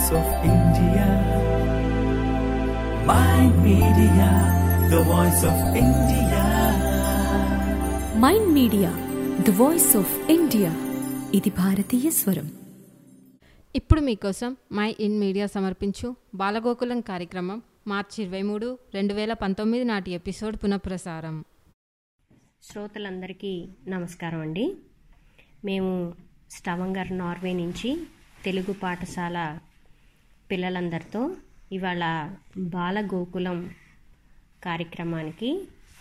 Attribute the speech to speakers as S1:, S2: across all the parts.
S1: voice of India. Mind Media, the voice of India.
S2: Mind Media the voice of India ఇది భారతీయ స్వరం
S3: ఇప్పుడు మీకోసం మై ఇన్ మీడియా సమర్పించు బాలగోకులం కార్యక్రమం మార్చి ఇరవై మూడు రెండు వేల పంతొమ్మిది నాటి ఎపిసోడ్ పునఃప్రసారం
S4: శ్రోతలందరికీ నమస్కారం అండి మేము స్టవంగర్ నార్వే నుంచి తెలుగు పాఠశాల పిల్లలందరితో ఇవాళ బాలగోకులం కార్యక్రమానికి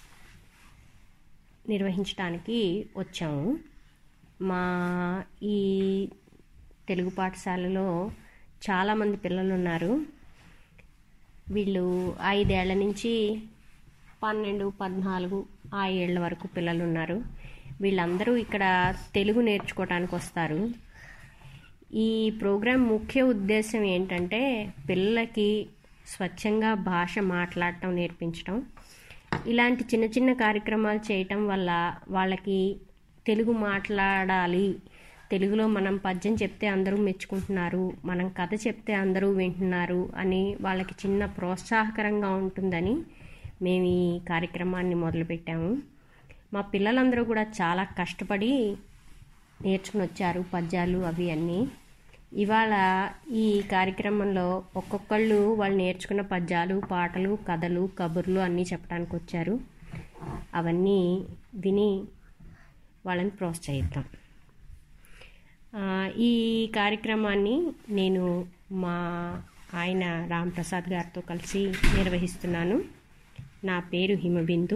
S4: నిర్వహించడానికి వచ్చాము మా ఈ తెలుగు పాఠశాలలో చాలామంది పిల్లలు ఉన్నారు వీళ్ళు ఐదేళ్ల నుంచి పన్నెండు పద్నాలుగు ఆ ఏళ్ళ వరకు పిల్లలు ఉన్నారు వీళ్ళందరూ ఇక్కడ తెలుగు నేర్చుకోవటానికి వస్తారు ఈ ప్రోగ్రాం ముఖ్య ఉద్దేశం ఏంటంటే పిల్లలకి స్వచ్ఛంగా భాష మాట్లాడటం నేర్పించడం ఇలాంటి చిన్న చిన్న కార్యక్రమాలు చేయటం వల్ల వాళ్ళకి తెలుగు మాట్లాడాలి తెలుగులో మనం పద్యం చెప్తే అందరూ మెచ్చుకుంటున్నారు మనం కథ చెప్తే అందరూ వింటున్నారు అని వాళ్ళకి చిన్న ప్రోత్సాహకరంగా ఉంటుందని మేము ఈ కార్యక్రమాన్ని మొదలుపెట్టాము మా పిల్లలందరూ కూడా చాలా కష్టపడి నేర్చుకుని వచ్చారు పద్యాలు అవి అన్నీ ఇవాళ ఈ కార్యక్రమంలో ఒక్కొక్కళ్ళు వాళ్ళు నేర్చుకున్న పద్యాలు పాటలు కథలు కబుర్లు అన్నీ చెప్పడానికి వచ్చారు అవన్నీ విని వాళ్ళని ప్రోత్సహిద్దాం ఆ, ఈ కార్యక్రమాన్ని నేను మా ఆయన రాంప్రసాద్ గారితో కలిసి నిర్వహిస్తున్నాను నా పేరు హిమబిందు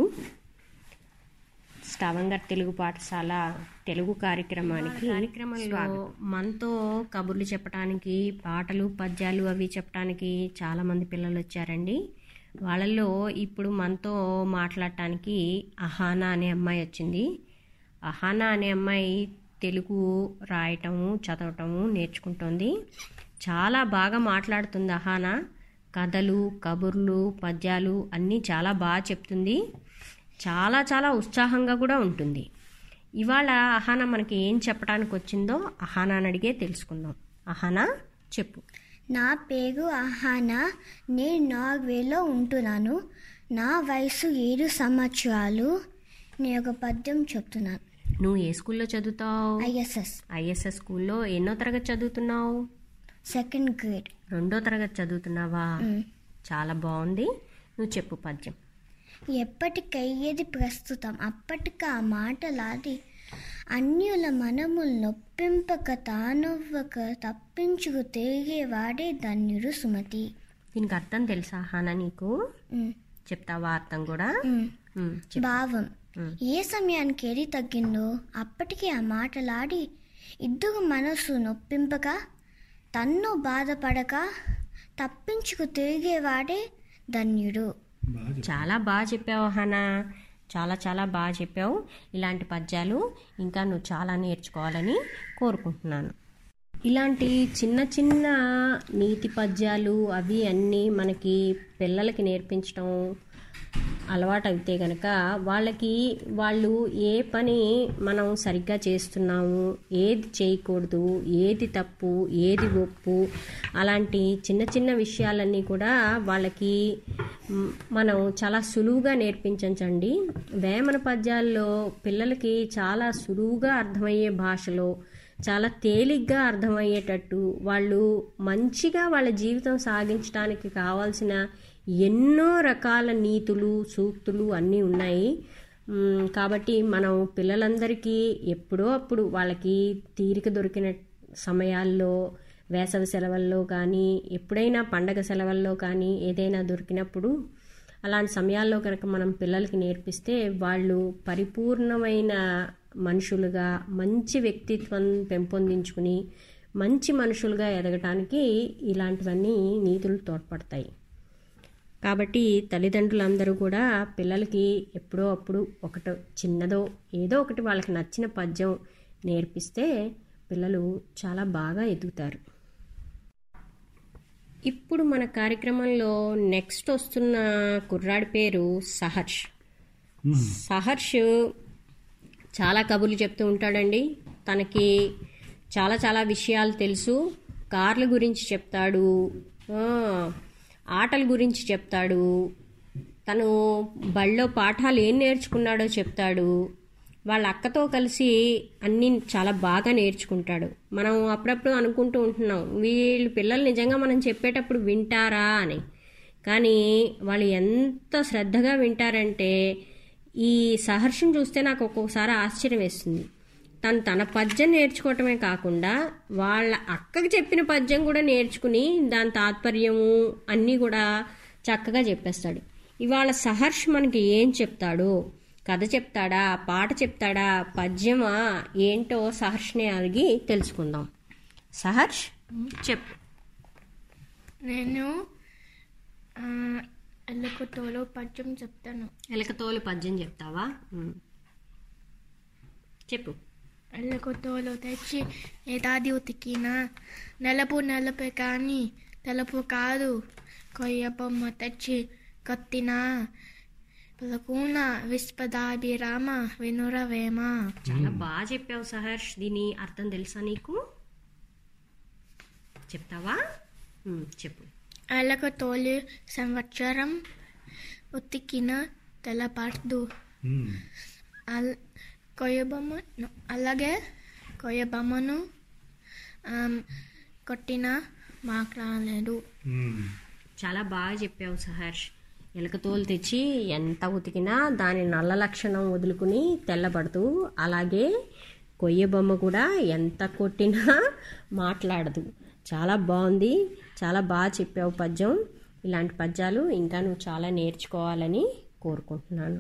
S4: స్టవంగర్ తెలుగు పాఠశాల తెలుగు కార్యక్రమానికి కార్యక్రమంలో మనతో కబుర్లు చెప్పడానికి పాటలు పద్యాలు అవి చెప్పడానికి చాలామంది పిల్లలు వచ్చారండి వాళ్ళల్లో ఇప్పుడు మనతో మాట్లాడటానికి అహానా అనే అమ్మాయి వచ్చింది అహానా అనే అమ్మాయి తెలుగు రాయటము చదవటము నేర్చుకుంటోంది చాలా బాగా మాట్లాడుతుంది అహానా కథలు కబుర్లు పద్యాలు అన్నీ చాలా బాగా చెప్తుంది చాలా చాలా ఉత్సాహంగా కూడా ఉంటుంది ఇవాళ అహానా మనకి ఏం చెప్పడానికి వచ్చిందో అహానాని అడిగే తెలుసుకుందాం అహానా చెప్పు
S5: నా పేరు అహానా నేను నార్వేలో ఉంటున్నాను నా వయసు ఏడు సంవత్సరాలు నేను ఒక పద్యం చెప్తున్నాను
S4: నువ్వు ఏ స్కూల్లో చదువుతావు
S5: ఐఎస్ఎస్
S4: ఐఎస్ఎస్ స్కూల్లో ఎన్నో తరగతి చదువుతున్నావు
S5: సెకండ్ గ్రేడ్
S4: రెండో తరగతి చదువుతున్నావా చాలా బాగుంది నువ్వు చెప్పు పద్యం
S5: ఎప్పటికయ్యేది ప్రస్తుతం అప్పటికి ఆ మాటలాది అన్యుల మనములు నొప్పింపక తానొవ్వక తప్పించుకు తిరిగేవాడే ధన్యుడు సుమతి
S4: దీనికి అర్థం తెలుసా హానా నీకు
S5: ఉమ్,
S4: చెప్తావా అర్థం కూడా
S5: ఉమ్.
S4: ఉమ్, చెప్పు
S5: భావం ఏ సమయానికి ఏది తగ్గిందో అప్పటికి ఆ మాటలాడి ఇద్దరు మనసు నొప్పింపక తన్ను బాధపడక తప్పించుకు తిరిగేవాడే ధన్యుడు
S4: చాలా బాగా చెప్పావు హానా చాలా చాలా బాగా చెప్పావు ఇలాంటి పద్యాలు ఇంకా నువ్వు చాలా నేర్చుకోవాలని కోరుకుంటున్నాను ఇలాంటి చిన్న చిన్న నీతి పద్యాలు అవి అన్నీ మనకి పిల్లలకి నేర్పించడం అలవాటు అయితే కనుక వాళ్ళకి వాళ్ళు ఏ పని మనం సరిగ్గా చేస్తున్నాము ఏది చేయకూడదు ఏది తప్పు ఏది ఒప్పు అలాంటి చిన్న చిన్న విషయాలన్నీ కూడా వాళ్ళకి మ్, మనం చాలా సులువుగా నేర్పించండి వేమన పద్యాల్లో పిల్లలకి చాలా సులువుగా అర్థమయ్యే భాషలో చాలా తేలిగ్గా అర్థమయ్యేటట్టు వాళ్ళు మంచిగా వాళ్ళ జీవితం సాగించడానికి కావాల్సిన ఎన్నో రకాల నీతులు సూక్తులు అన్నీ ఉన్నాయి మ్, కాబట్టి మనం పిల్లలందరికీ ఎప్పుడో అప్పుడు వాళ్ళకి తీరిక దొరికిన సమయాల్లో వేసవి సెలవుల్లో కానీ ఎప్పుడైనా పండగ సెలవుల్లో కానీ ఏదైనా దొరికినప్పుడు అలాంటి సమయాల్లో కనుక మనం పిల్లలకి నేర్పిస్తే వాళ్ళు పరిపూర్ణమైన మనుషులుగా మంచి వ్యక్తిత్వం పెంపొందించుకుని మంచి మనుషులుగా ఎదగటానికి ఇలాంటివన్నీ నీతులు తోడ్పడతాయి కాబట్టి తల్లిదండ్రులందరూ కూడా పిల్లలకి ఎప్పుడో అప్పుడు ఒకటో చిన్నదో ఏదో ఒకటి వాళ్ళకి నచ్చిన పద్యం నేర్పిస్తే పిల్లలు చాలా బాగా ఎదుగుతారు ఇప్పుడు మన కార్యక్రమంలో నెక్స్ట్ వస్తున్న కుర్రాడి పేరు సహర్ష్ సహర్ష్ చాలా కబుర్లు చెప్తూ ఉంటాడండి తనకి చాలా చాలా విషయాలు తెలుసు కార్ల గురించి చెప్తాడు ఆ, ఆటల గురించి చెప్తాడు తను బళ్ళో పాఠాలు ఏం నేర్చుకున్నాడో చెప్తాడు వాళ్ళ అక్కతో కలిసి అన్నీ చాలా బాగా నేర్చుకుంటాడు మనం అప్పుడప్పుడు అనుకుంటూ ఉంటున్నాం వీళ్ళు పిల్లలు నిజంగా మనం చెప్పేటప్పుడు వింటారా అని కానీ వాళ్ళు ఎంత శ్రద్ధగా వింటారంటే ఈ సహర్షం చూస్తే నాకు ఒక్కొక్కసారి ఆశ్చర్యం వేస్తుంది తను తన పద్యం నేర్చుకోవటమే కాకుండా వాళ్ళ అక్కకి చెప్పిన పద్యం కూడా నేర్చుకుని దాని తాత్పర్యము అన్నీ కూడా చక్కగా చెప్పేస్తాడు ఇవాళ సహర్ష్ మనకి ఏం చెప్తాడు కథ చెప్తాడా పాట చెప్తాడా పద్యమా ఏంటో సహర్ష్ని అడిగి తెలుసుకుందాం సహర్ష్ చెప్పు
S6: నేను ఆ, ఎల్లకొట్టలో పద్యం చెప్తాను
S4: ఎలకతోలు పద్యం చెప్తావా ఉమ్. చెప్పు
S6: ఎల్లకొట్టలో తెచ్చి ఏడాది ఉతికిన నలుపు నలుపే కానీ తెలుపు కాదు కొయ్య బొమ్మ తెచ్చి కత్తిన పిలకున విశ్వదాభిరామ వినురవేమ
S4: చాలా బాగా చెప్పావు సహర్ష్ దీని అర్థం తెలుసా నీకు చెప్తావా ఉమ్, చెప్పు
S6: ఎల్లకొట్టోలు సంవత్సరం ఉతికిన తెల్లపడదు అల్ కొయ్యబొమ్మ అలాగే కొయ్యబొమ్మను ఆమ్, కొట్టిన మాట్లాడలేదు
S4: చాలా బాగా చెప్పావు సహర్ష్ ఎలకతోలు తెచ్చి ఎంత ఉతికినా దాని నల్ల లక్షణం వదులుకుని తెల్లబడుతూ అలాగే కొయ్య బొమ్మ కూడా ఎంత కొట్టినా మాట్లాడదు చాలా బాగుంది చాలా బాగా చెప్పావు పద్యం ఇలాంటి పద్యాలు ఇంకా నువ్వు చాలా నేర్చుకోవాలని కోరుకుంటున్నాను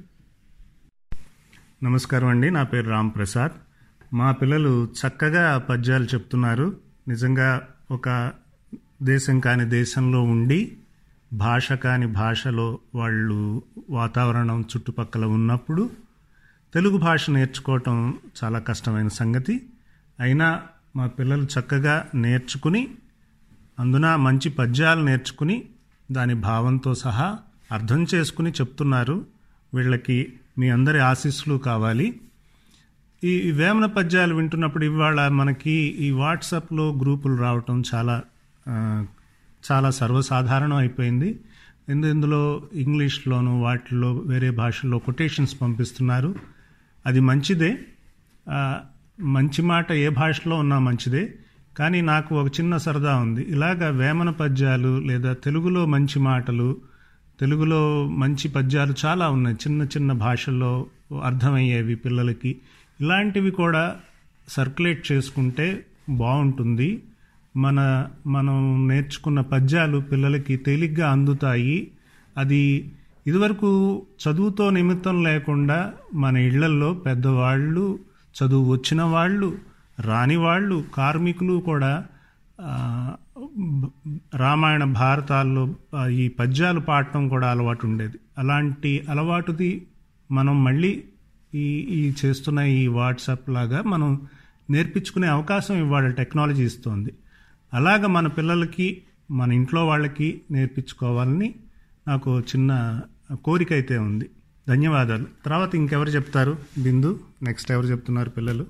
S7: నమస్కారం అండి నా పేరు రామ్ ప్రసాద్ మా పిల్లలు చక్కగా పద్యాలు చెప్తున్నారు నిజంగా ఒక దేశం కాని దేశంలో ఉండి భాష కాని భాషలో వాళ్ళు వాతావరణం చుట్టుపక్కల ఉన్నప్పుడు తెలుగు భాష నేర్చుకోవటం చాలా కష్టమైన సంగతి అయినా మా పిల్లలు చక్కగా నేర్చుకుని అందున మంచి పద్యాలు నేర్చుకుని దాని భావంతో సహా అర్థం చేసుకుని చెప్తున్నారు వీళ్ళకి మీ అందరి ఆశీస్సులు కావాలి ఈ ఈ వేమన పద్యాలు వింటున్నప్పుడు ఇవాళ మనకి ఈ వాట్సాప్లో గ్రూపులు రావటం చాలా ఆ, చాలా సర్వసాధారణం అయిపోయింది ఎందు ఇందులో ఇంగ్లీష్లోను వాటిల్లో వేరే భాషల్లో కొటేషన్స్ పంపిస్తున్నారు అది మంచిదే ఆ, మంచి మాట ఏ భాషలో ఉన్నా మంచిదే కానీ నాకు ఒక చిన్న సరదా ఉంది ఇలాగ వేమన పద్యాలు లేదా తెలుగులో మంచి మాటలు తెలుగులో మంచి పద్యాలు చాలా ఉన్నాయి చిన్న చిన్న భాషల్లో అర్థమయ్యేవి పిల్లలకి ఇలాంటివి కూడా సర్క్యులేట్ చేసుకుంటే బాగుంటుంది మన మనం నేర్చుకున్న పద్యాలు పిల్లలకి తేలిగ్గా అందుతాయి అది ఇదివరకు చదువుతో నిమిత్తం లేకుండా మన ఇళ్లల్లో పెద్దవాళ్ళు చదువు వచ్చిన వాళ్ళు రాని వాళ్ళు కార్మికులు కూడా ఆ, బ- రామాయణ భారతాల్లో ఆ, ఈ పద్యాలు పాడటం కూడా అలవాటు ఉండేది అలాంటి అలవాటుది మనం మళ్ళీ ఈ ఈ చేస్తున్న ఈ వాట్సాప్ లాగా మనం నేర్పించుకునే అవకాశం ఇవాళ టెక్నాలజీ ఇస్తోంది అలాగ మన పిల్లలకి మన ఇంట్లో వాళ్ళకి నేర్పించుకోవాలని నాకు చిన్న కోరిక అయితే ఉంది ధన్యవాదాలు తర్వాత ఇంకెవరు చెప్తారు బిందు నెక్స్ట్ ఎవరు చెప్తున్నారు పిల్లలు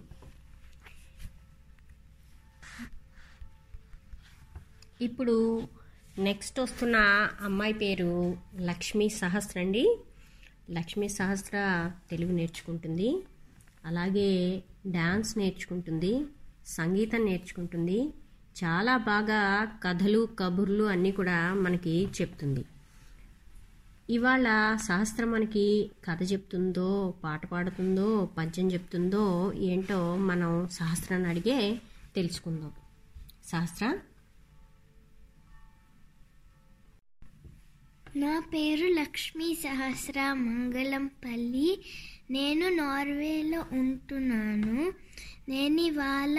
S4: ఇప్పుడు నెక్స్ట్ వస్తున్న అమ్మాయి పేరు లక్ష్మీ సహస్ర అండి లక్ష్మీ సహస్ర తెలుగు నేర్చుకుంటుంది అలాగే డ్యాన్స్ నేర్చుకుంటుంది సంగీతం నేర్చుకుంటుంది చాలా బాగా కథలు కబుర్లు అన్నీ కూడా మనకి చెప్తుంది ఇవాళ సహస్రం మనకి కథ చెప్తుందో పాట పాడుతుందో పద్యం చెప్తుందో ఏంటో మనం సహస్రాన్ని అడిగే తెలుసుకుందాం సహస్ర
S5: నా పేరు లక్ష్మీ సహస్ర మంగళంపల్లి నేను నార్వేలో ఉంటున్నాను నేను ఇవాళ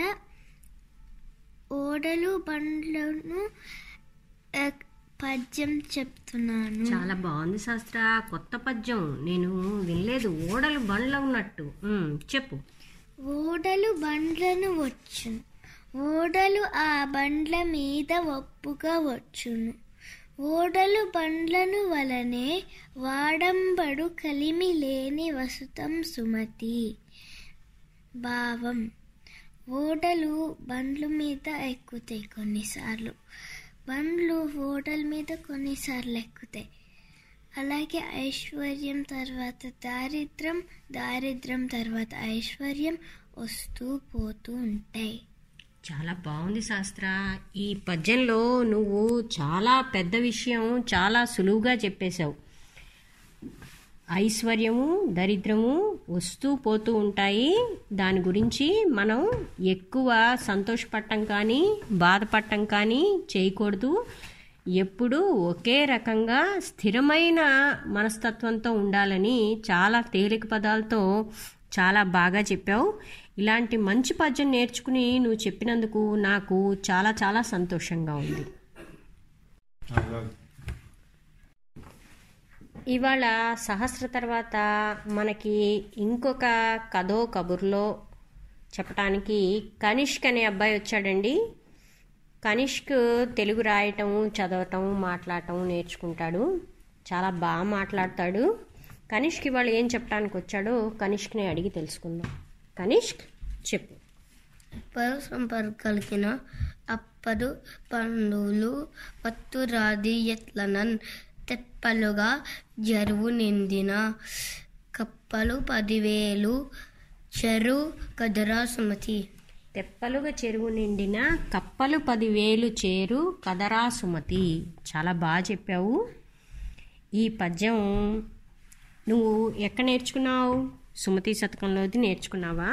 S5: ఓడలు బండ్లను ఆ, పద్యం చెప్తున్నాను
S4: చాలా బాగుంది శాస్త్ర కొత్త పద్యం నేను వినలేదు ఓడలు బండ్లు ఉన్నట్టు ఉమ్, చెప్పు
S5: ఓడలు బండ్లను వచ్చును ఓడలు ఆ బండ్ల మీద ఒప్పుగా వచ్చును ఓడలు బండ్లను వలనే వాడంబడు కలిమి లేని వసుతం సుమతి భావం
S6: ఓడలు బండ్ల మీద ఎక్కుతాయి కొన్నిసార్లు బండ్లు ఓడల మీద కొన్నిసార్లు ఎక్కుతాయి అలాగే ఐశ్వర్యం తర్వాత దారిద్రం దారిద్రం తర్వాత ఐశ్వర్యం వస్తూ పోతూ ఉంటాయి
S4: చాలా బాగుంది శాస్త్ర ఈ పద్యంలో నువ్వు చాలా పెద్ద విషయం చాలా సులువుగా చెప్పేశావు ఐశ్వర్యము దరిద్రము వస్తూ పోతూ ఉంటాయి దాని గురించి మనం ఎక్కువ సంతోషపడటం కానీ బాధపడటం కానీ చేయకూడదు ఎప్పుడూ ఒకే రకంగా స్థిరమైన మనస్తత్వంతో ఉండాలని చాలా తేలిక పదాలతో చాలా బాగా చెప్పావు ఇలాంటి మంచి పద్యం నేర్చుకుని నువ్వు చెప్పినందుకు నాకు చాలా చాలా సంతోషంగా ఉంది ఇవాళ సహస్ర తర్వాత మనకి ఇంకొక కథో కబుర్లో చెప్పడానికి కనిష్క్ అనే అబ్బాయి వచ్చాడండి కనిష్క్ తెలుగు రాయటం చదవటం మాట్లాడటం నేర్చుకుంటాడు చాలా బాగా మాట్లాడతాడు కనిష్క్ ఇవాళ ఏం చెప్పడానికి వచ్చాడో కనిష్క్ని అడిగి తెలుసుకుందాం కనిష్క్ చెప్పు
S6: పరసంపర్కలికిన అప్పడు పండులు పత్తురాది ఎట్లనన్ తెప్పలుగా జరువు నిందిన కప్పలు పదివేలు చెరు కదరా సుమతి
S4: తెప్పలుగా చెరువు నిండిన కప్పలు పదివేలు చేరు కదరా సుమతి చాలా బాగా చెప్పావు ఈ పద్యం నువ్వు ఎక్కడ నేర్చుకున్నావు సుమతి శతకంలోది నేర్చుకున్నావా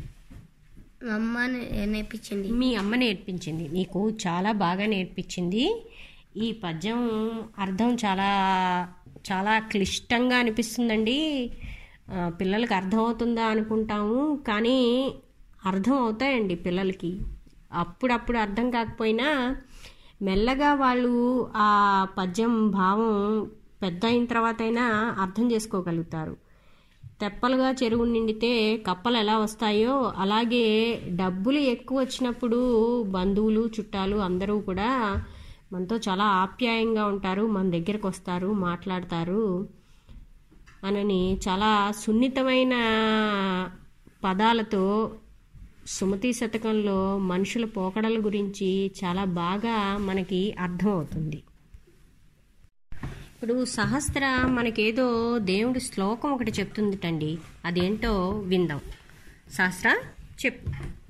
S6: అమ్మ నేర్పించింది
S4: మీ అమ్మ నేర్పించింది నీకు చాలా బాగా నేర్పించింది ఈ పద్యం అర్థం చాలా చాలా క్లిష్టంగా అనిపిస్తుందండి ఆ, పిల్లలకి అర్థమవుతుందా అనుకుంటాము కానీ అర్థం అవుతాయండి పిల్లలకి అప్పుడప్పుడు అర్థం కాకపోయినా మెల్లగా వాళ్ళు ఆ పద్యం భావం పెద్ద అయిన తర్వాత అయినా అర్థం చేసుకోగలుగుతారు తెప్పలుగా చెరువు నిండితే కప్పలు ఎలా వస్తాయో అలాగే డబ్బులు ఎక్కువ వచ్చినప్పుడు బంధువులు చుట్టాలు అందరూ కూడా మనతో చాలా ఆప్యాయంగా ఉంటారు మన దగ్గరకు వస్తారు మాట్లాడతారు అనని చాలా సున్నితమైన పదాలతో సుమతి శతకంలో మనుషుల పోకడల గురించి చాలా బాగా మనకి అర్థమవుతుంది ఇప్పుడు సహస్ర మనకేదో దేవుడి శ్లోకం ఒకటి చెప్తుందిటండి అదేంటో విందాం సహస్ర చెప్పు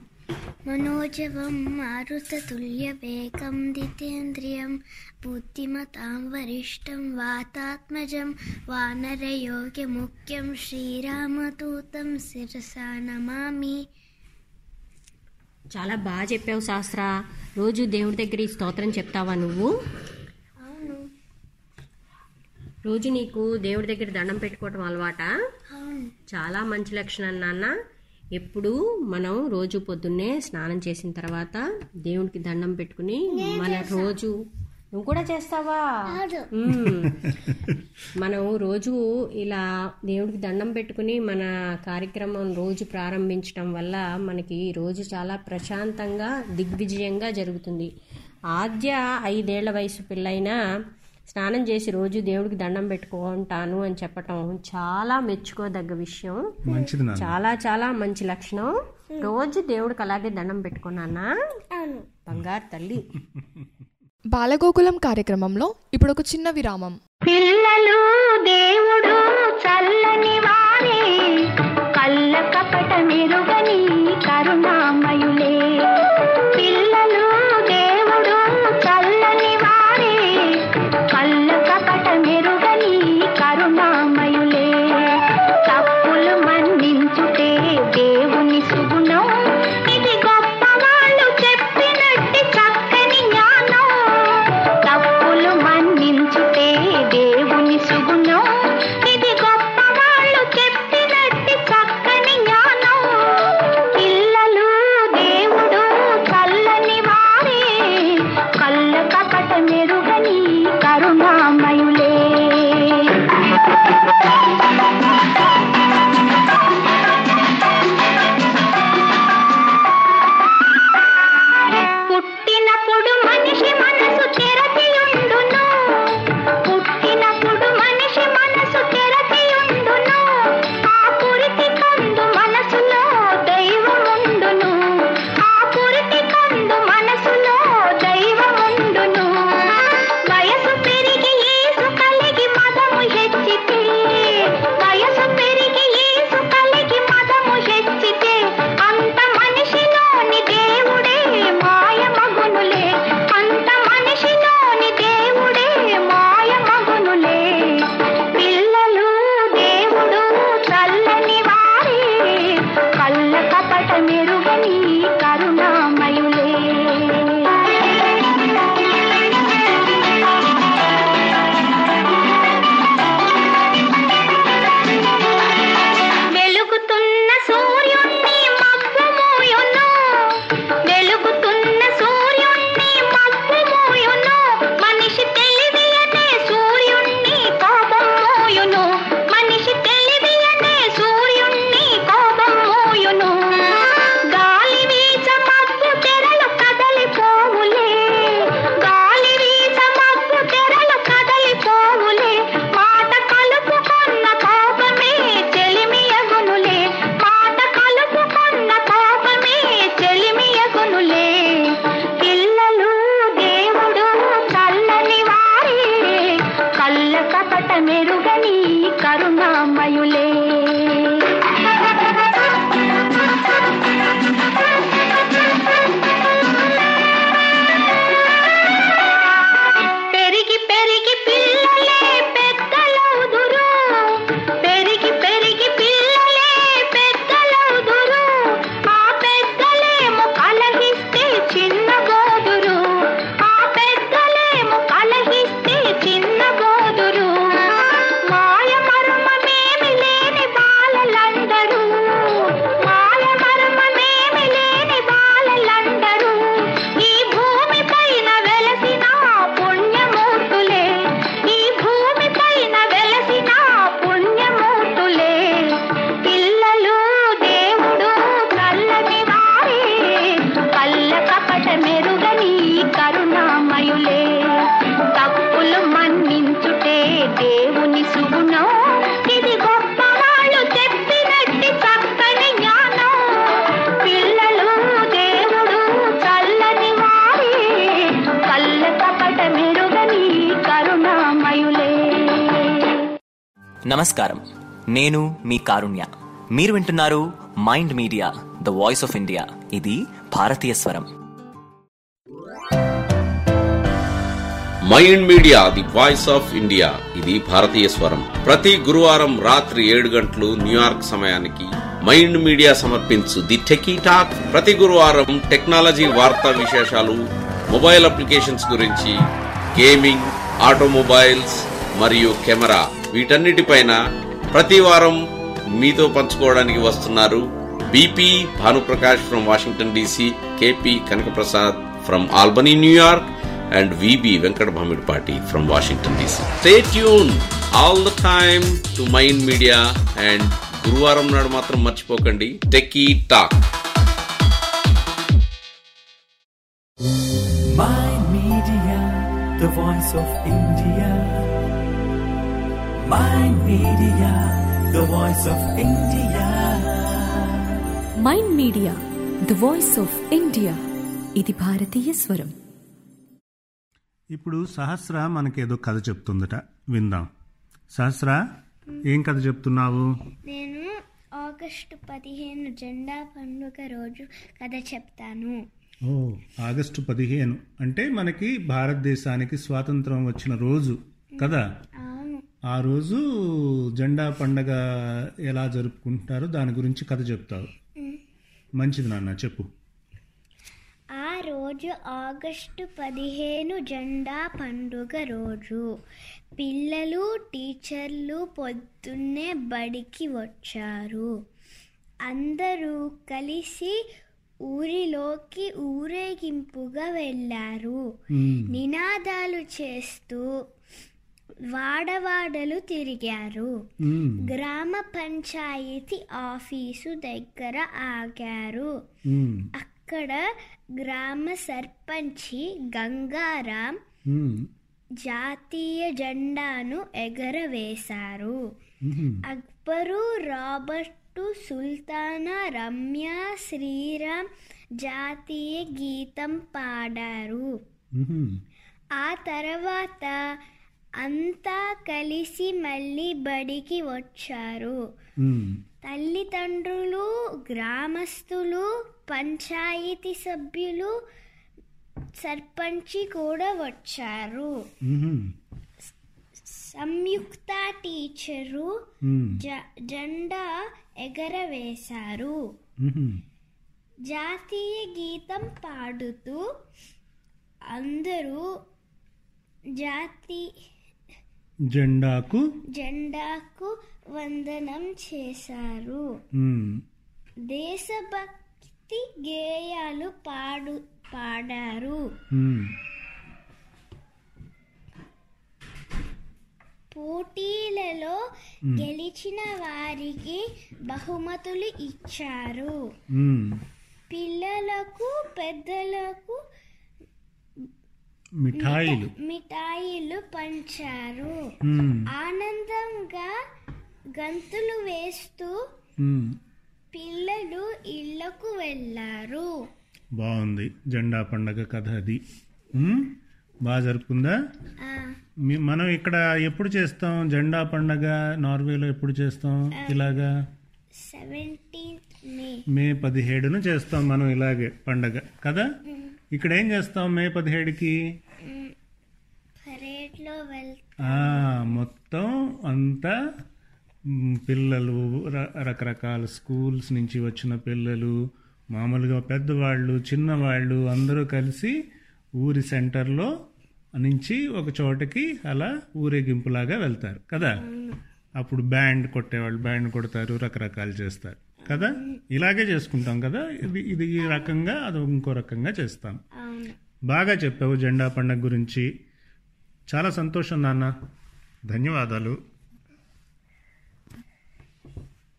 S6: మనోజవం మారుతతుల్యవేగం దితేంద్రియం బుద్ధిమతాం వరిష్టం వాతాత్మజం వానరయోగ్యముఖ్యం శ్రీరామదూతం శిరసా నమామి
S4: చాలా బాగా చెప్పావు సహస్ర రోజు దేవుడి దగ్గర ఈ స్తోత్రం చెప్తావా నువ్వు
S6: అవును
S4: రోజు నీకు దేవుడి దగ్గర దండం పెట్టుకోవటం అలవాటా
S6: అవును
S4: చాలా మంచి లక్షణం నాన్న ఎప్పుడు మనం రోజు పొద్దున్నే స్నానం చేసిన తర్వాత దేవుడికి దండం పెట్టుకుని మన రోజు నువ్వు కూడా చేస్తావా మ్మ్. మనం రోజు ఇలా దేవుడికి దండం పెట్టుకుని మన కార్యక్రమం రోజు ప్రారంభించడం వల్ల మనకి రోజు చాలా ప్రశాంతంగా దిగ్విజయంగా జరుగుతుంది ఆద్య ఐదేళ్ల వయసు పిల్లైనా స్నానం చేసి రోజు దేవుడికి దండం పెట్టుకుంటాను అని చెప్పటం చాలా మెచ్చుకోదగ్గ విషయం
S7: మంచిది నాన్న
S4: చాలా చాలా మంచి లక్షణం రోజు దేవుడికి అలాగే దండం పెట్టుకున్నానా
S6: అవును
S4: బంగారు తల్లి
S8: బాలగోకులం కార్యక్రమంలో ఇప్పుడు ఒక చిన్న విరామం
S9: పిల్లలు దేవుడు చల్లని వారే కళ్ళ కపట మెరుగని కరుణామయులే పిల్లలు దేవుడు చల్లని వారే కళ్ళ కపట మెరుగని కరుణామయులే తప్పులు మన్నించుటే దేవుని సుగుణం ఇది గొప్ప వాళ్ళు చెప్పినట్టి చక్కని జ్ఞానం తప్పులు మన్నించుటే దేవుని సుగుణం ఇది గొప్ప వాళ్ళు పంచుటే దేవుని సుగుణం ఇది గొప్ప వాళ్ళు చెప్పినట్టి చక్కని జ్ఞానం పిల్లలు దేవుడు చల్లని వారి కళ్ళ కపట మెరుగని కరుణామయులే
S10: నమస్కారం నేను మీ కారుణ్య మీరు వింటున్నారు Mind Media the voice of India ఇది భారతీయ స్వరం
S11: Mind Media the voice of India ఇది భారతీయ స్వరం ప్రతి గురువారం రాత్రి ఏడు గంటలు న్యూయార్క్ సమయానికి మైండ్ మీడియా సమర్పించు ది టెకీ టాక్ ప్రతి గురువారం టెక్నాలజీ వార్తా విశేషాలు మొబైల్ అప్లికేషన్స్ గురించి గేమింగ్ ఆటోమొబైల్స్ మరియు కెమెరా వీటన్నిటిపైన ప్రతి వారం మీతో పంచుకోవడానికి వస్తున్నారు BP Bhanuprakash from Washington DC KP Kanakaprasad from Albany New York and VB Venkat Bhamidpati from Washington DC. Stay tuned all the time to Mind Media and గురువారం నాడు మాత్రం మర్చిపోకండి techie talk
S1: Mind Media, the voice of India. Mind Media, the voice of India.
S2: Mind Media the voice of India ఇది భారతీయ స్వరం
S7: ఇప్పుడు సహస్ర మనకేదో కథ చెప్తుందట విందాం సహస్ర ఏం కథ చెప్తున్నావు
S6: నేను ఆగస్టు పదిహేను జెండా పండుగ రోజు కథ చెప్తాను
S7: ఓ ఆగస్టు పదిహేను అంటే మనకి భారతదేశానికి స్వాతంత్రం వచ్చిన రోజు కదా
S6: అవును
S7: ఆ రోజు జెండా పండగ ఎలా జరుపుకుంటారో దాని గురించి కథ చెప్తావు మంచిది నాన్న చెప్పు
S6: ఆ రోజు ఆగస్టు పదిహేను జెండా పండుగ రోజు పిల్లలు టీచర్లు పొద్దున్నే బడికి వచ్చారు అందరూ కలిసి ఊరిలోకి ఊరేగింపుగా వెళ్ళారు నినాదాలు చేస్తూ వాడవాడలు తిరిగారు గ్రామ పంచాయతీ ఆఫీసు దగ్గర ఆగారు అక్కడ గ్రామ సర్పంచి గంగారాం జాతీయ జెండాను ఎగరవేశారు అక్బరు రాబర్టు సుల్తానా రమ్య శ్రీరామ్ జాతీయ గీతం పాడారు ఆ తర్వాత అంతా కలిసి మళ్ళీ బడికి వచ్చారు తల్లిదండ్రులు గ్రామస్తులు పంచాయతీ సభ్యులు సర్పంచి కూడా వచ్చారు సంయుక్త టీచరు జ- జెండా ఎగరవేశారు జాతీయ గీతం పాడుతూ అందరూ జాతి
S7: జెండాకు
S6: జెండాకు వందనం చేశారు
S7: ఉమ్,
S6: దేశభక్తి గేయాలు పాడు పాడారు
S7: ఉమ్,
S6: పోటీలలో గెలిచిన వారికి బహుమతులు ఇచ్చారు
S7: ఉమ్.
S6: పిల్లలకు పెద్దలకు
S7: మిఠాయిలు
S6: మిఠాయిలు పంచారు
S7: ఉమ్,
S6: ఆనందంగా గంతులు వేస్తూ
S7: ఉమ్.
S6: పిల్లలు ఇళ్లకు వెళ్ళారు
S7: బాగుంది జెండా పండగ కథ అది ఉమ్, బాగా జరుపుకుందా
S6: ఆ,
S7: మీ- మనం ఇక్కడ ఎప్పుడు చేస్తాం జెండా పండగ నార్వేలో ఎప్పుడు చేస్తాం ఇలాగా
S6: సెవెంటీన్త్ మే
S7: మే పదిహేడున చేస్తాం మనం ఇలాగే పండగ కదా ఇక్కడ ఏం చేస్తాం మే పదిహేడుకి
S6: పరేడ్ లో వెళ్
S7: ఆ, మొత్తం అంతా మ్, పిల్లలు ర- రకరకాల స్కూల్స్ నుంచి వచ్చిన పిల్లలు మామూలుగా పెద్దవాళ్ళు చిన్నవాళ్ళు అందరూ కలిసి ఊరి సెంటర్లో నుంచి ఒక చోటకి అలా ఊరేగింపులాగా వెళ్తారు కదా అప్పుడు బ్యాండ్ కొట్టేవాళ్ళు బ్యాండ్ కొడతారు రకరకాలు చేస్తారు కదా ఇలాగే చేసుకుంటాం కదా ఇది ఇది ఈ రకంగా అది ఇంకో రకంగా చేస్తాం
S6: అవును
S7: బాగా చెప్పావు జెండా పండగ గురించి చాలా సంతోషం నాన్న ధన్యవాదాలు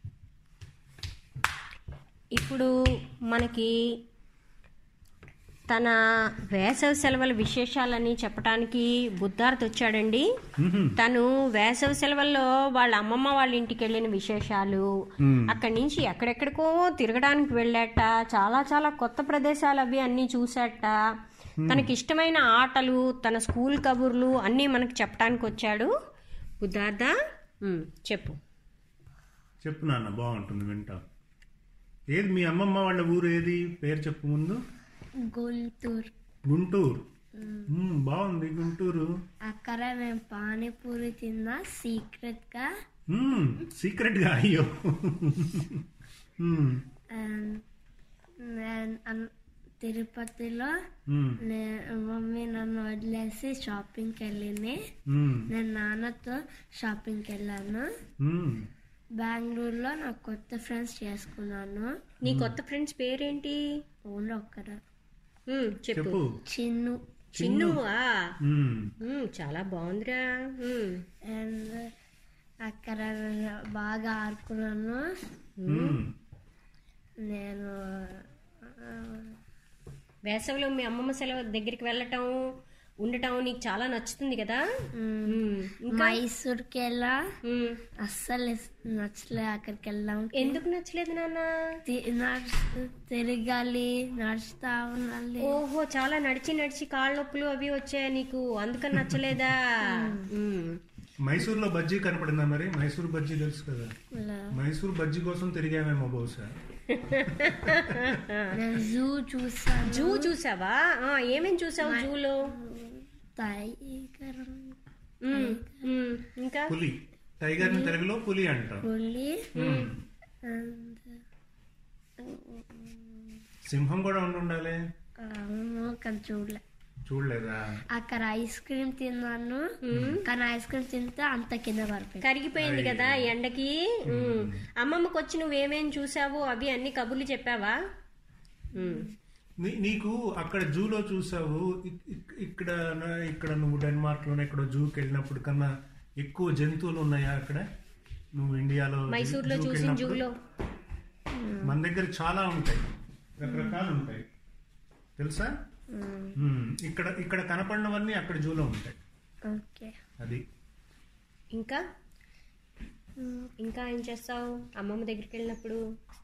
S4: ఇప్పుడు మనకి తన వేసవి సెలవుల విశేషాలని చెప్పడానికి బుద్ధార్థ్ వచ్చాడండి తను వేసవి సెలవుల్లో వాళ్ళ అమ్మమ్మ వాళ్ళ ఇంటికి వెళ్ళిన విశేషాలు అక్కడి నుంచి ఎక్కడెక్కడికో తిరగడానికి వెళ్ళాట చాలా చాలా కొత్త ప్రదేశాలు అవి అన్నీ చూసాట తనకి ఇష్టమైన ఆటలు తన స్కూల్ కబుర్లు అన్నీ మనకు చెప్పడానికి వచ్చాడు బుద్ధార్థ ఉమ్, చెప్పు
S7: చెప్పు నాన్న బాగుంటుంది వింటా ఏది మీ అమ్మమ్మ వాళ్ళ ఊరు ఏది పేరు చెప్పు ముందు
S6: గుంటూరు
S7: గుంటూరు మ్మ్, బాగుంది గుంటూరు
S6: అక్కడ మేము పానీపూరి తిన్నా సీక్రెట్ గా
S7: మ్మ్, సీక్రెట్ గా అయ్యో మ్మ్,
S6: And నేను అన్- తిరుపతిలో
S7: మ్మ్,
S6: నే- మమ్మీ నన్ను వదిలేసి షాపింగ్కి వెళ్ళింది
S7: మ్మ్,
S6: నేను నాన్నతో షాపింగ్కి వెళ్ళాను
S7: మ్మ్.
S6: బెంగళూరులో నాకు కొత్త ఫ్రెండ్స్ చేసుకున్నాను
S4: నీ కొత్త ఫ్రెండ్స్ పేరేంటి
S6: ఓన్లీ ఒక్కర
S4: ఉమ్, చెప్పు
S7: చెప్పు
S6: చిన్ను
S4: చిన్నువా
S7: మ్మ్,
S4: ఉమ్, చాలా బాగుందిరా ఉమ్,
S6: అండ్ అక్కడ బాగా ఆడుకున్నాను
S7: మ్మ్.
S6: నేను ఆ,
S4: వేసవిలో మీ అమ్మమ్మ సెలవు దగ్గరికి వెళ్ళటం ఉండటం నీకు చాలా నచ్చుతుంది కదా ఉమ్, ఇంకా
S6: మైసూర్కి వెళ్ళా
S4: ఉమ్,
S6: అస్సలు ఇస్- నచ్చలే అక్కడికి వెళ్ళాం
S4: ఎందుకు నచ్చలేదు నాన్న
S6: తి- నడుస్తూ తిరగాలి నడుస్తా ఉండాలి
S4: ఓహో చాలా నడిచి నడిచి కాళ్ళ నొప్పులు అవి వచ్చాయి నీకు అందుకని నచ్చలేదా ఉమ్,
S7: మైసూర్లో బజ్జీ కనపడిందా మరి మైసూర్ బజ్జీ తెలుసు కదా
S6: ఇలా.
S7: మైసూర్ బజ్జీ కోసం తిరిగామేమో బహుశా
S6: నేను జూ చూసాను
S4: జూ చూసావా ఆ, ఏమేం చూసావు జూలో
S6: టైగర్
S4: ఉమ్, ఉమ్, ఇంకా
S7: పులి టైగర్ ని తెలుగులో పులి అంటాం
S6: పులి
S7: మ్మ్.
S6: అండ్
S7: సింహం కూడా ఉండి ఉండాలి
S6: అవును కానీ చూడలే
S7: చూడలేదా
S6: అక్కడ ఐస్ క్రీమ్ తిన్నాను కానీ ఐస్ క్రీమ్ తింటే అంత కింద పడిపోయింది
S4: కరిగిపోయింది కదా ఎండకి ఉమ్. అమ్మమ్మకి వచ్చి నువ్వేమేం చూసావు అవి అన్ని కబుర్లు చెప్పావా ఉమ్.
S7: నీ- నీకు అక్కడ జూలో చూసావు ఇక్- ఇక్- ఇక్కడ నా- ఇక్కడ నువ్వు డెన్మార్క్ లోనే ఇక్కడ జూకి వెళ్ళినప్పుడు కన్నా ఎక్కువ జంతువులు ఉన్నాయా అక్కడ నువ్వు ఇండియాలో జూ-
S4: మైసూర్లో
S7: జూకి
S4: చూసిన
S7: వెళ్ళినప్పుడు?
S4: జూలో
S7: మన దగ్గర చాలా ఉంటాయి రకరకాలు ఉంటాయి తెలుసా మ్మ్. ఇక్కడ ఇక్కడ కనపడినవన్నీ అక్కడ జూలో ఉంటాయి
S6: ఓకే
S7: అది
S4: ఇంకా ఇంకా ఏం చేస్తావు అమ్మమ్మ దగ్గరికి వెళ్ళినప్పుడు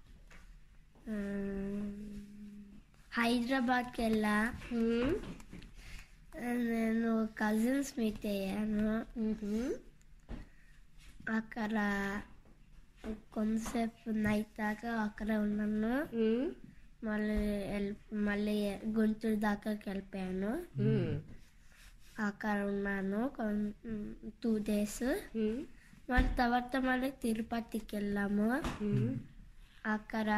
S6: హైదరాబాద్కి వెళ్ళా
S4: ఉమ్.
S6: నేను కజిన్స్ మీట్ అయ్యాను
S4: ఉహుం.
S6: అక్కడ కొంతసేపు నైట్ దాకా అక్కడే ఉన్నాను
S4: ఉమ్.
S6: మళ్ళీ వెళ్ళి మళ్ళీ గుంటూరు దాకాకి వెళ్ళిపోయాను
S4: ఉమ్.
S6: అక్కడ ఉన్నాను టూ డేస్
S4: ఉమ్.
S6: మళ్ళీ తర్వాత మళ్ళీ తిరుపతికి వెళ్ళాము
S4: ఉమ్.
S6: అక్కడ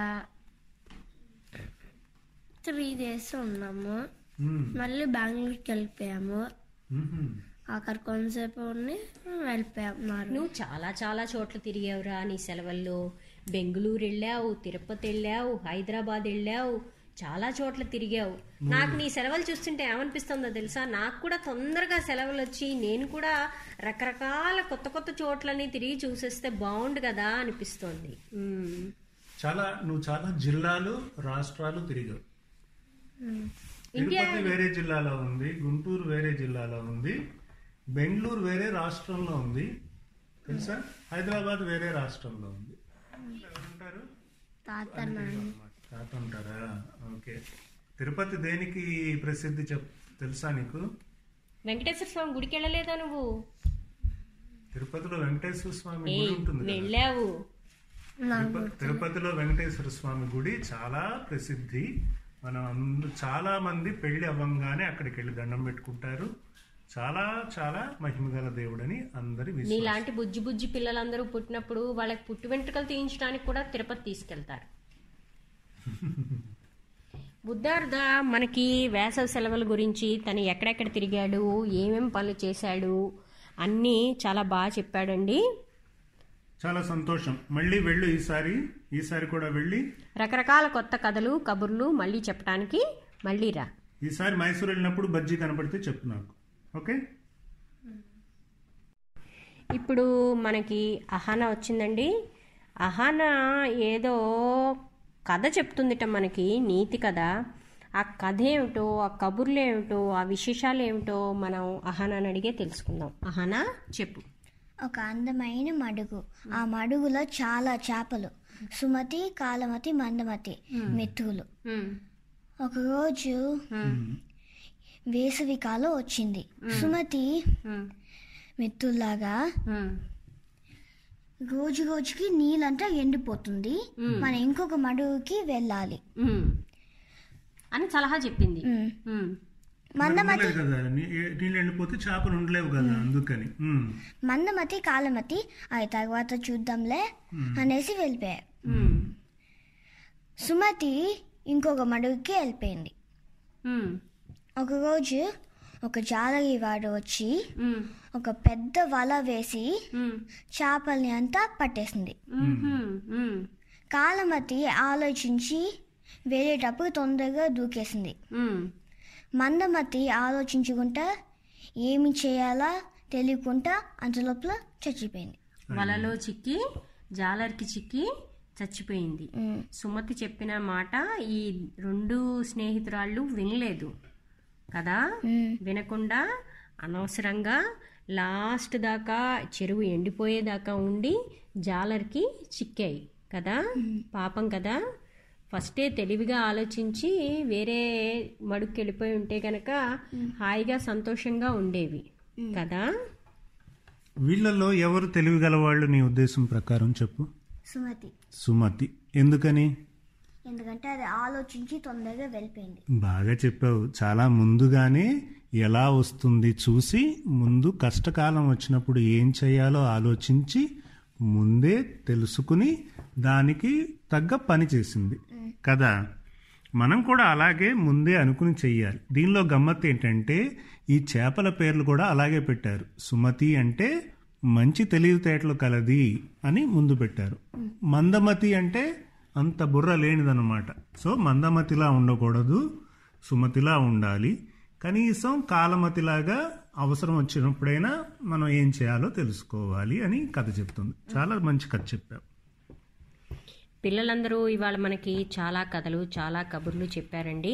S6: త్రీ డేస్ ఉన్నాము
S7: మ్మ్.
S6: మళ్ళీ బెంగళూరుకి వెళ్ళిపోయాము
S7: మ్మ్.
S6: అక్కడ కొంతసేపు ఉండి వెళ్ళిపోయాము
S4: నువ్వు చాలా చాలా చోట్ల తిరిగావురా నీ సెలవుల్లో బెంగళూరు వెళ్ళావు తిరుపతి వెళ్ళావు హైదరాబాద్ వెళ్ళావు చాలా చోట్ల తిరిగావు నాకు నీ సెలవులు చూస్తుంటే ఏమనిపిస్తుందో తెలుసా నాకు కూడా తొందరగా సెలవులు వచ్చి నేను కూడా రకరకాల కొత్త కొత్త చోట్లని తిరిగి చూసేస్తే బాగుండు కదా అనిపిస్తోంది ఉమ్.
S7: చాలా నువ్వు చాలా జిల్లాలు రాష్ట్రాలు తిరిగావు
S4: ఇండియా
S7: తిరుపతి వేరే జిల్లాలో ఉంది గుంటూరు వేరే జిల్లాలో ఉంది బెంగళూరు వేరే రాష్ట్రంలో ఉంది తెలుసా హైదరాబాద్ వేరే రాష్ట్రంలో ఉంది ఎవరుంటారు
S6: తాత నాన్న
S7: తాత ఉంటారా ఓకే తిరుపతి దేనికి ప్రసిద్ధి చెప్ తెలుసా నీకు
S4: వెంకటేశ్వర స్వామి గుడికి వెళ్ళలేదా నువ్వు
S7: తిరుపతిలో వెంకటేశ్వర స్వామి
S4: ఏ
S7: గుడి ఉంటుంది కదా.
S4: వెళ్ళావు
S7: తిరుప- తిరుపతిలో వెంకటేశ్వర స్వామి గుడి చాలా ప్రసిద్ధి మనం అందు చాలా మంది పెళ్లి అవ్వంగానే అక్కడికి వెళ్ళి దండం పెట్టుకుంటారు చాలా చాలా మహిమగల దేవుడని అందరి విశ్వాసం
S4: నీలాంటి బుజ్జి బుజ్జి పిల్లలందరూ పుట్టినప్పుడు వాళ్ళకి పుట్టు వెంట్రుకలు తీయించడానికి కూడా తిరుపతి తీసుకెళ్తారు బుద్ధార్థ మనకి వేసవి సెలవుల గురించి తను ఎక్కడెక్కడ తిరిగాడు ఏమేం పనులు చేశాడు అన్నీ చాలా బాగా చెప్పాడండి
S7: చాలా సంతోషం మళ్ళీ వెళ్ళు ఈసారి ఈసారి కూడా వెళ్ళి
S4: రకరకాల కొత్త కథలు కబుర్లు మళ్ళీ చెప్పడానికి మళ్ళీ రా
S7: ఈసారి మైసూర్ వెళ్ళినప్పుడు బజ్జీ కనపడితే చెప్పు నాకు ఓకే
S4: ఇప్పుడు మనకి అహానా వచ్చిందండి అహానా ఏదో కథ చెప్తుందిట మనకి నీతి కథ ఆ కథ ఏమిటో ఆ కబుర్లు ఏమిటో ఆ విశేషాలు ఏమిటో మనం అహానాని అడిగే తెలుసుకుందాం అహానా చెప్పు
S5: ఒక అందమైన మడుగు ఆ మడుగులో చాలా చేపలు సుమతి కాలమతి మందమతి మెతుకులు ఒకరోజు వేసవి కాలం వచ్చింది సుమతి మెత్తుల్లాగా రోజు రోజుకి నీళ్ళంతా ఎండిపోతుంది మనం ఇంకొక మడుగుకి వెళ్ళాలి
S4: ఉమ్. అని సలహా చెప్పింది ఉమ్.
S5: మందమతి
S7: ఉండలేదు కదా నీ- ఏ- నీళ్ళు ఎండిపోతే చేపలు ఉండలేవు కదా అందుకని ఉమ్.
S5: మందమతి కాలమతి అవి తర్వాత చూద్దాంలే అనేసి వెళ్ళిపోయారు
S4: ఉమ్.
S5: సుమతి ఇంకొక మడుగుకి వెళ్ళిపోయింది
S4: ఉమ్.
S5: ఒకరోజు ఒక జాలరి వాడు వచ్చి
S4: ఉమ్.
S5: ఒక పెద్ద వల వేసి
S4: ఉమ్.
S5: చేపల్ని అంతా పట్టేసింది
S4: ఉమ్. ఉమ్.
S5: కాలమతి ఆలోచించి వెళ్ళేటప్పుడు తొందరగా దూకేసింది
S4: ఉమ్.
S5: మందమతి ఆలోచించుకుంటా ఏమి చేయాలా తెలియకుండా అంతలోపల చచ్చిపోయింది
S4: వలలో చిక్కి జాలర్కి చిక్కి చచ్చిపోయింది సుమతి చెప్పిన మాట ఈ రెండు స్నేహితురాళ్ళు వినలేదు కదా వినకుండా అనవసరంగా లాస్ట్ దాకా చెరువు ఎండిపోయేదాకా ఉండి జాలర్కి చిక్కాయి కదా పాపం కదా ఫస్టే తెలివిగా ఆలోచించి వేరే మడుక్కి వెళ్ళిపోయి ఉంటే గనక హాయిగా సంతోషంగా ఉండేవి కదా
S7: వీళ్ళల్లో ఎవరు తెలివిగలవాళ్ళు నీ ఉద్దేశం ప్రకారం చెప్పు
S5: సుమతి
S7: సుమతి ఎందుకని
S5: ఎందుకంటే అది ఆలోచించి తొందరగా వెళ్ళిపోయింది
S7: బాగా చెప్పావు చాలా ముందుగానే ఎలా వస్తుంది చూసి ముందు కష్టకాలం వచ్చినప్పుడు ఏం చేయాలో ఆలోచించి ముందే తెలుసుకుని దానికి తగ్గ పని చేసింది కదా మనం కూడా అలాగే ముందే అనుకుని చెయ్యాలి దీనిలో గమ్మత్తు ఏంటంటే ఈ చేపల పేర్లు కూడా అలాగే పెట్టారు సుమతి అంటే మంచి తెలివితేటలు కలది అని ముందు పెట్టారు మందమతి అంటే అంత బుర్ర లేనిదన్నమాట సో మందమతిలా ఉండకూడదు సుమతిలా ఉండాలి కనీసం కాలమతిలాగా అవసరం వచ్చినప్పుడైనా మనం ఏం చేయాలో తెలుసుకోవాలి అని కథ చెప్తుంది చాలా మంచి కథ చెప్పావు
S4: పిల్లలందరూ ఇవాళ మనకి చాలా కథలు చాలా కబుర్లు చెప్పారండి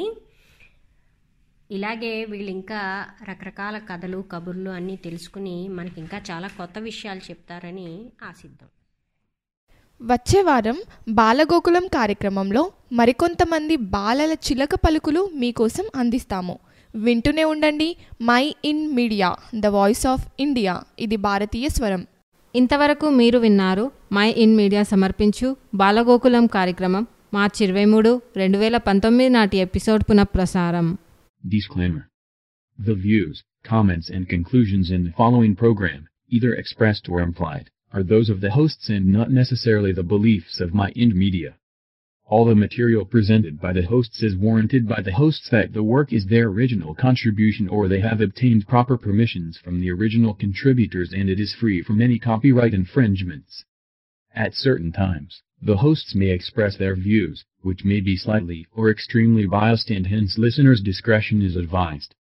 S4: ఇలాగే వీళ్ళు ఇంకా రకరకాల కథలు కబుర్లు అన్నీ తెలుసుకుని మనకి ఇంకా చాలా కొత్త విషయాలు చెప్తారని ఆశిద్దాం
S8: వచ్చే వారం బాలగోకులం కార్యక్రమంలో మరికొంతమంది బాలల చిలక పలుకులు మీకోసం అందిస్తాము వింటూనే ఉండండి Mind Media the voice of India ఇది భారతీయ స్వరం
S3: ఇంతవరకు మీరు విన్నారు మై ఇన్ మీడియా సమర్పించు బాలగోకులం కార్యక్రమం మార్చి ఇరవై మూడు రెండు వేల పంతొమ్మిది నాటి ఎపిసోడ్ పునఃప్రసారం
S12: Disclaimer. The views, comments, and conclusions in the following program, either expressed or implied, are those of the hosts and not necessarily the beliefs of My Ind Media. All the material presented by the hosts is warranted by the hosts that the work is their original contribution or they have obtained proper permissions from the original contributors and it is free from any copyright infringements. At certain times, the hosts may express their views, which may be slightly or extremely biased and hence listeners' discretion is advised.